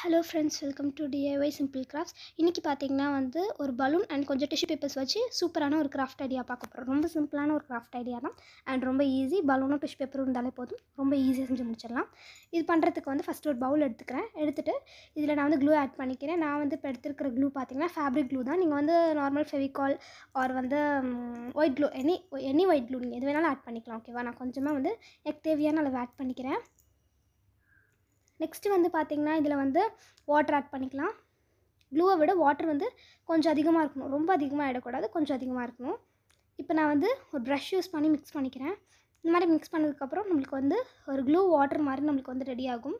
hello friends welcome to DIY simple crafts இன்றைக்கி பார்த்தீங்கன்னா வந்து ஒரு பலூன் அண்ட் கொஞ்சம் டிஷ்யூ பேப்பர்ஸ் வச்சு சூப்பரான ஒரு கிராஃப்ட் ஐடியா பார்க்க போகிறோம் ரொம்ப சிம்பிளான ஒரு கிராஃப்ட் ஐடியா தான் அண்ட் ரொம்ப ஈஸி பலூனும் டிஷ்யூ பேப்பரும் இருந்தாலே போதும் ரொம்ப ஈஸியாக செஞ்சு முடிச்சிடலாம் இது பண்ணுறதுக்கு வந்து ஃபஸ்ட்டு ஒரு பவுல் எடுத்துக்கிறேன் எடுத்துகிட்டு இதில் நான் வந்து க்ளூ ஆட் பண்ணிக்கிறேன் நான் வந்து இப்போ எடுத்துருக்கிற க்ளூ பார்த்தீங்கன்னா ஃபேப்ரிக் க்ளூ தான் நீங்கள் வந்து நார்மல் ஃபெவிகால் ஆர் வந்து white glue any any white glue நீங்கள் எது வேணாலும் ஆட் பண்ணிக்கலாம் ஓகேவா நான் கொஞ்சமாக வந்து எனக்கு தேவையான அளவு ஆட் பண்ணிக்கிறேன் நெக்ஸ்ட்டு வந்து பார்த்திங்கன்னா இதில் வந்து வாட்டர் ஆட் பண்ணிக்கலாம் க்ளூவை விட வாட்டர் வந்து கொஞ்சம் அதிகமாக இருக்கணும் ரொம்ப அதிகமாக ஆகிடக்கூடாது கொஞ்சம் அதிகமாக இருக்கணும் இப்போ நான் வந்து ஒரு ப்ரஷ் யூஸ் பண்ணி மிக்ஸ் பண்ணிக்கிறேன் இந்த மாதிரி மிக்ஸ் பண்ணதுக்கப்புறம் நம்மளுக்கு வந்து ஒரு க்ளூ வாட்டர் மாதிரி நம்மளுக்கு வந்து ரெடி ஆகும்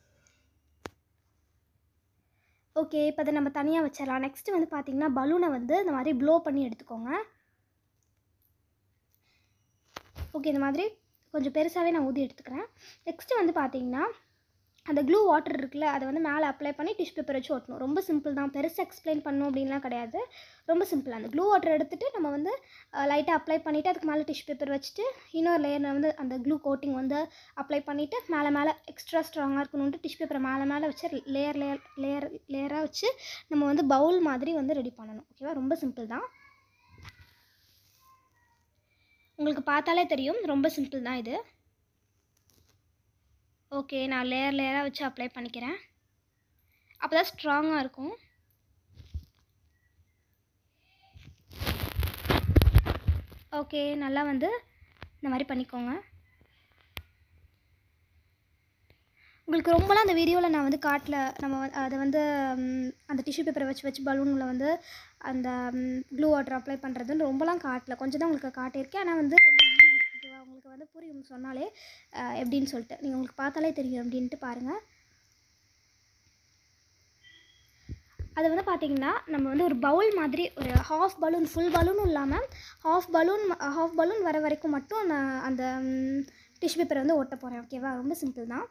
ஓகே இப்போ அதை நம்ம தனியாக வச்சிடலாம் நெக்ஸ்ட்டு வந்து பார்த்திங்கன்னா பலூனை வந்து இந்த மாதிரி ப்ளோ பண்ணி எடுத்துக்கோங்க ஓகே இந்த மாதிரி கொஞ்சம் பெருசாகவே நான் ஊதி எடுத்துக்கிறேன் நெக்ஸ்ட்டு வந்து பார்த்திங்கன்னா அந்த க்ளூ வாட்டர் இருக்குல்ல அதை வந்து மேலே அப்ளை பண்ணி டிஷ் பேப்பர் வச்சு ஒட்டணும் ரொம்ப சிம்பிள் தான் பெருசாக எக்ஸ்பிளைன் பண்ணணும் அப்படின்லாம் கிடையாது ரொம்ப சிம்பிள் அந்த க்ளூ வாட்டர் எடுத்துகிட்டு நம்ம வந்து லைட்டாக அப்ளை பண்ணிவிட்டு அதுக்கு மேலே டிஷ் பேப்பர் வச்சுட்டு இன்னொரு லேயர் வந்து அந்த க்ளூ கோட்டிங் வந்து அப்ளை பண்ணிவிட்டு மேலே மேலே எக்ஸ்ட்ரா ஸ்ட்ராங்காக இருக்கணுன்ட்டு டிஷ் பேப்பரை மேலே மேலே வச்சு லேயர் லேயர் லேயர் லேயராக வச்சு நம்ம வந்து பவுல் மாதிரி வந்து ரெடி பண்ணணும் ஓகேவா ரொம்ப சிம்பிள் தான் உங்களுக்கு பார்த்தாலே தெரியும் ரொம்ப சிம்பிள் தான் இது ஓகே நான் லேயர் லேயராக வச்சு அப்ளை பண்ணிக்கிறேன் அப்போ தான் ஸ்ட்ராங்காக இருக்கும் ஓகே நல்லா வந்து இந்த மாதிரி பண்ணிக்கோங்க உங்களுக்கு ரொம்பலாம் அந்த வீடியோவில் நான் வந்து காட்டில் நம்ம அதை வந்து அந்த டிஷ்யூ பேப்பரை வச்சு வச்சு பலூனில் வந்து அந்த க்ளூ வாட்டர் அப்ளை பண்ணுறதுன்னு ரொம்பலாம் காட்டல கொஞ்சம் தான் உங்களுக்கு காட்டியிருக்கேன் ஆனால் வந்து ரொம்ப ஈஸி ஓகேவா உங்களுக்கு வந்து புரியும் சொன்னாலே எப்படின்னு சொல்லிட்டு நீங்கள் உங்களுக்கு பார்த்தாலே தெரியும் அப்படின்ட்டு பாருங்கள் அது வந்து பார்த்திங்கன்னா நம்ம வந்து ஒரு பவுல் மாதிரி ஒரு ஹாஃப் பலூன் ஃபுல் பலூனும் இல்லாமல் ஹாஃப் பலூன் ஹாஃப் பலூன் வர வரைக்கும் மட்டும் நான் அந்த டிஷ்யூ பேப்பரை வந்து ஒட்ட போகிறேன் ஓகேவா ரொம்ப சிம்பிள் தான்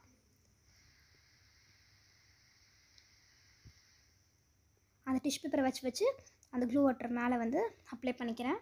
அந்த டிஷ்யூ பேப்பரை வச்சு வச்சு அந்த க்ளூ வாட்டர் மேலே வந்து அப்ளை பண்ணிக்கிறேன்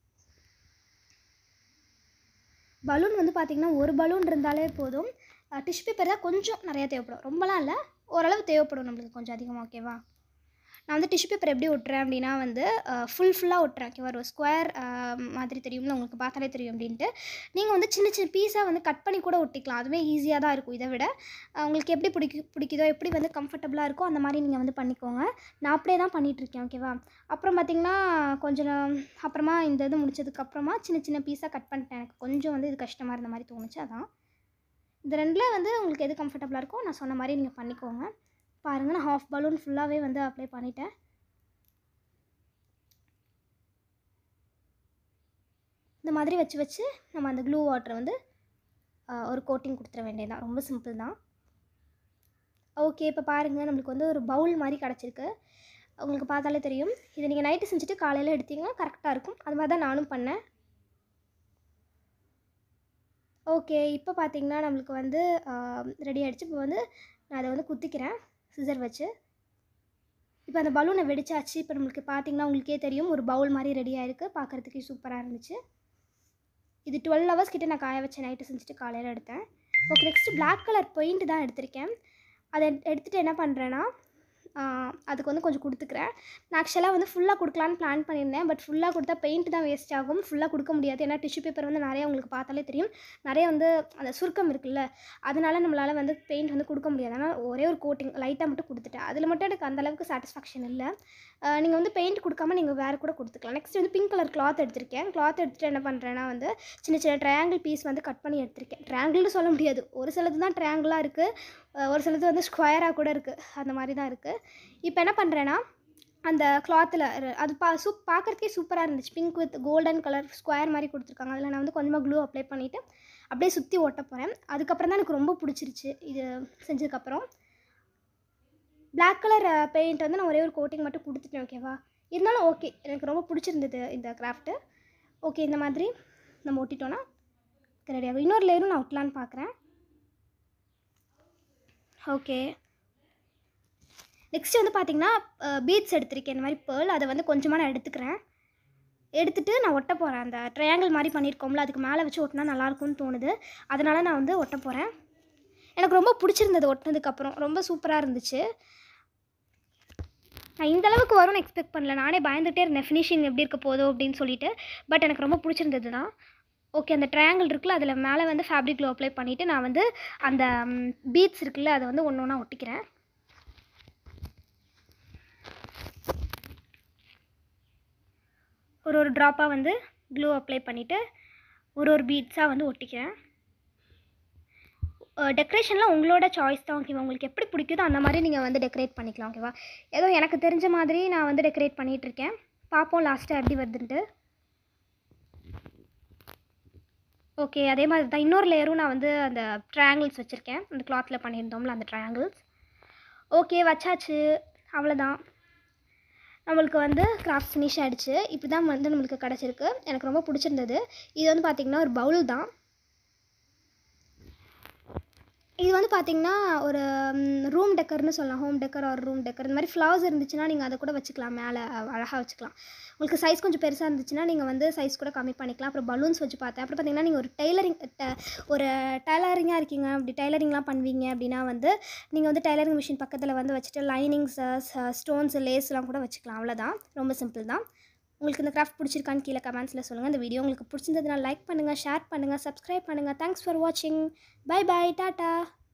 பலூன் வந்து பார்த்திங்கன்னா ஒரு பலூன் இருந்தாலே போதும் டிஷ்யூ பேப்பர் தான் கொஞ்சம் நிறையா தேவைப்படும் ரொம்பலாம் இல்லை ஓரளவு தேவைப்படும் நம்மளுக்கு கொஞ்சம் அதிகமாக ஓகேவா நான் வந்து டிஷ்யூ பேப்பர் எப்படி ஒட்டுறேன் அப்படின்னா வந்து ஃபுல் ஃபுல்லாக ஒட்டுறேன் ஓகேவா ஒரு ஸ்கொயர் மாதிரி தெரியும்ல உங்களுக்கு பார்த்தாலே தெரியும் அப்படின்ட்டு நீங்கள் வந்து சின்ன சின்ன பீஸாக வந்து கட் பண்ணி கூட ஒட்டிக்கலாம் அதுவே ஈஸியாக தான் இருக்கும் இதை விட உங்களுக்கு எப்படி பிடிக்கு பிடிக்குதோ எப்படி வந்து கம்ஃபர்டபுளாக இருக்கோ அந்த மாதிரி நீங்கள் வந்து பண்ணிக்கோங்க நான் அப்படியே தான் பண்ணிகிட்ருக்கேன் ஓகேவா அப்புறம் பார்த்திங்கன்னா கொஞ்சம் அப்புறமா இந்த இது முடிச்சதுக்கப்புறமா சின்ன சின்ன பீஸாக கட் பண்ணிட்டேன் எனக்கு கொஞ்சம் வந்து இது கஷ்டமாக இருந்த மாதிரி தோணுச்சு அதான் இந்த ரெண்டில் வந்து உங்களுக்கு எது கம்ஃபர்டபுளாக இருக்கோ நான் சொன்ன மாதிரி நீங்கள் பண்ணிக்கோங்க பாருங்கள் நான் ஹாஃப் பலூன் ஃபுல்லாகவே வந்து அப்ளை பண்ணிட்டேன் இந்த மாதிரி வச்சு வச்சு நம்ம அந்த க்ளூ வாட்டரை வந்து ஒரு கோட்டிங் கொடுத்துட வேண்டியதான் ரொம்ப சிம்பிள் தான் ஓகே இப்போ பாருங்கள் நம்மளுக்கு வந்து ஒரு பவுல் மாதிரி கிடச்சிருக்கு உங்களுக்கு பார்த்தாலே தெரியும் இதை நீங்கள் நைட்டு செஞ்சுட்டு காலையில் எடுத்தீங்கன்னா கரெக்டாக இருக்கும் அது மாதிரி தான் நானும் பண்ணேன் ஓகே இப்போ பார்த்தீங்கன்னா நம்மளுக்கு வந்து ரெடி ஆகிடுச்சு இப்போ வந்து நான் அதை வந்து குத்திக்கிறேன் சிசர் வச்சு இப்போ அந்த பலூனை வெடிச்சாச்சு இப்போ நம்மளுக்கு பார்த்தீங்கன்னா உங்களுக்கே தெரியும் ஒரு பவுல் மாதிரி ரெடி ஆகிருக்கு பார்க்குறதுக்கு சூப்பராக இருந்துச்சு இது டுவெல் ஹவர்ஸ் கிட்டே நான் காய வச்சேன் நைட்டு செஞ்சுட்டு காலையில் எடுத்தேன் okay next black colour paint தான் எடுத்திருக்கேன் அதை எடுத்துகிட்டு என்ன பண்ணுறேன்னா அதுக்கு வந்து கொஞ்சம் கொடுத்துக்கிறேன் நான் ஆக்சுவலாக வந்து ஃபுல்லாக கொடுக்கலான்னு பிளான் பண்ணியிருந்தேன் பட் ஃபுல்லாக கொடுத்தா பெயிண்ட் தான் வேஸ்ட் ஆகும் ஃபுல்லாக கொடுக்க முடியாது ஏன்னா டிஷ்யூ பேப்பர் வந்து நிறைய உங்களுக்கு பார்த்தாலே தெரியும் நிறைய வந்து அந்த சுருக்கம் இருக்குல்ல அதனால நம்மளால் வந்து பெயிண்ட் வந்து கொடுக்க முடியாது ஆனால் ஒரே ஒரு கோட்டிங் லைட்டாக மட்டும் கொடுத்துட்டேன் அதில் மட்டும் எனக்கு அந்தளவுக்கு சாட்டிஸ்ஃபேக்ஷன் இல்லை நீங்கள் வந்து பெயிண்ட் கொடுக்காம நீங்கள் வேறு கூட கொடுத்துக்கலாம் நெக்ஸ்ட் வந்து பிங்க் கலர் கிளாத் எடுத்திருக்கேன் கிளாத் எடுத்துகிட்டு என்ன பண்ணுறேன்னா வந்து சின்ன சின்ன ட்ரையாங்கிள் பீஸ் வந்து கட் பண்ணி எடுத்திருக்கேன் ட்ரையாங்கிள்னு சொல்ல முடியாது ஒரு சிலது தான் ட்ரையாங்கிளாக இருக்குது ஒரு சிலது வந்து ஸ்கொயராக கூட இருக்குது அந்த மாதிரி தான் இருக்குது இப்போ என்ன பண்ணுறேன்னா அந்த கிளாத்தில் அது பா சூப் பார்க்குறதுக்கே சூப்பராக இருந்துச்சு pink with golden colour square மாதிரி கொடுத்துருக்காங்க அதில் நான் வந்து கொஞ்சமாக க்ளூ அப்ளை பண்ணிவிட்டு அப்படியே சுற்றி ஓட்ட போகிறேன் அதுக்கப்புறம் தான் எனக்கு ரொம்ப பிடிச்சிருச்சு இது செஞ்சதுக்கப்புறம் பிளாக் கலர் பெயிண்ட் வந்து நான் ஒரே ஒரு கோட்டிங் மட்டும் கொடுத்துட்டேன் ஓகேவா இருந்தாலும் ஓகே எனக்கு ரொம்ப பிடிச்சிருந்தது இந்த கிராஃப்ட்டு ஓகே இந்த மாதிரி நம்ம ஒட்டிட்டோன்னா ரெடியாகும் இன்னொரு லேயரும் நான் ஒட்டலான்னு பார்க்குறேன் ஓகே நெக்ஸ்ட் வந்து பார்த்திங்கன்னா பீட்ஸ் எடுத்திருக்கேன் இந்த மாதிரி பேர்ல் அதை வந்து கொஞ்சமாக நான் எடுத்துக்கிறேன் எடுத்துட்டு நான் ஒட்ட போகிறேன் அந்த ட்ரையாங்கிள் மாதிரி பண்ணியிருக்கோம்ல அதுக்கு மேலே வச்சு ஒட்டினா நல்லாயிருக்கும்னு தோணுது அதனால் நான் வந்து ஒட்ட போகிறேன் எனக்கு ரொம்ப பிடிச்சிருந்தது ஒட்டினதுக்கப்புறம் ரொம்ப சூப்பராக இருந்துச்சு நான் இந்த அளவுக்கு வரும்னு எக்ஸ்பெக்ட் பண்ணல நானே பயந்துகிட்டே இருந்தேன் ஃபினிஷிங் எப்படி இருக்க போதோ அப்படின்னு சொல்லிட்டு பட் எனக்கு ரொம்ப பிடிச்சிருந்தது தான் ஓகே அந்த ட்ரையாங்கிள் இருக்குல்ல அதில் மேலே வந்து ஃபேப்ரிக் க்ளோ அப்ளை பண்ணிவிட்டு நான் வந்து அந்த பீட்ஸ் இருக்குல்ல அதை வந்து ஒன்று ஒன்றா ஒட்டிக்கிறேன் ஒரு ஒரு ட்ராப்பாக வந்து க்ளூ அப்ளை பண்ணிவிட்டு ஒரு ஒரு பீட்ஸாக வந்து ஒட்டிக்கிறேன் டெக்கரேஷன்லாம் உங்களோட சாய்ஸ் தான் ஓகேவா உங்களுக்கு எப்படி பிடிக்குதோ அந்த மாதிரி நீங்கள் வந்து டெக்கரேட் பண்ணிக்கலாம் ஓகேவா ஏதோ எனக்கு தெரிஞ்ச மாதிரி நான் வந்து டெக்கரேட் பண்ணிகிட்டு இருக்கேன் பார்ப்போம் லாஸ்ட்டாக எப்படி வருதுன்ட்டு ஓகே அதே மாதிரி தான் இன்னொரு லேயரும் நான் வந்து அந்த ட்ரையாங்கிள்ஸ் வச்சுருக்கேன் அந்த கிளாத்தில் பண்ணியிருந்தோம்ல அந்த ட்ரையாங்கிள்ஸ் ஓகே வச்சாச்சு அவ்வளோதான் நம்மளுக்கு வந்து கிராஃப்ட் ஃபினிஷ் ஆகிடுச்சு இப்படி தான் வந்து நம்மளுக்கு கிடச்சிருக்கு எனக்கு ரொம்ப பிடிச்சிருந்தது இது வந்து பார்த்திங்கன்னா ஒரு பவுல் தான் இது வந்து பார்த்திங்கன்னா ஒரு ரூம் டெக்கர்னு சொல்லலாம் ஹோம் டெக்கர் ஒரு ரூம் டெக்கர் இந்த மாதிரி ஃப்ளவர்ஸ் இருந்துச்சுன்னா நீங்கள் அதை கூட வச்சுக்கலாம் மேலே அழகாக வச்சுக்கலாம் உங்களுக்கு சைஸ் கொஞ்சம் பெருசாக இருந்துச்சுன்னா நீங்கள் வந்து சைஸ் கூட கம்மி பண்ணிக்கலாம் அப்புறம் பலூன்ஸ் வச்சு பார்த்தேன் அப்புறம் பார்த்தீங்கன்னா நீங்கள் ஒரு டெய்லரிங் ஒரு டெய்லரிங்காக இருக்கீங்க அப்படி டெய்லரிங்லாம் பண்ணுவீங்க அப்படின்னா வந்து நீங்கள் வந்து டெய்லரிங் மிஷின் பக்கத்தில் வந்து வச்சுட்டு லைனிங்ஸ் ஸ்டோன்ஸ் லேஸ்லாம் கூட வச்சுக்கலாம் அவ்வளோதான் ரொம்ப சிம்பிள் தான் உங்களுக்கு இந்த கிராஃப்ட் பிடிச்சிருக்கான்னு கீழே கமெண்ட்ஸில் சொல்லுங்கள் இந்த வீடியோ உங்களுக்கு பிடிச்சிருந்ததுன்னா லைக் பண்ணுங்கள் ஷேர் பண்ணுங்கள் சப்ஸ்கிரைப் பண்ணுங்கள் தேங்க்ஸ் ஃபார் வாட்சிங் பை பை டாட்டா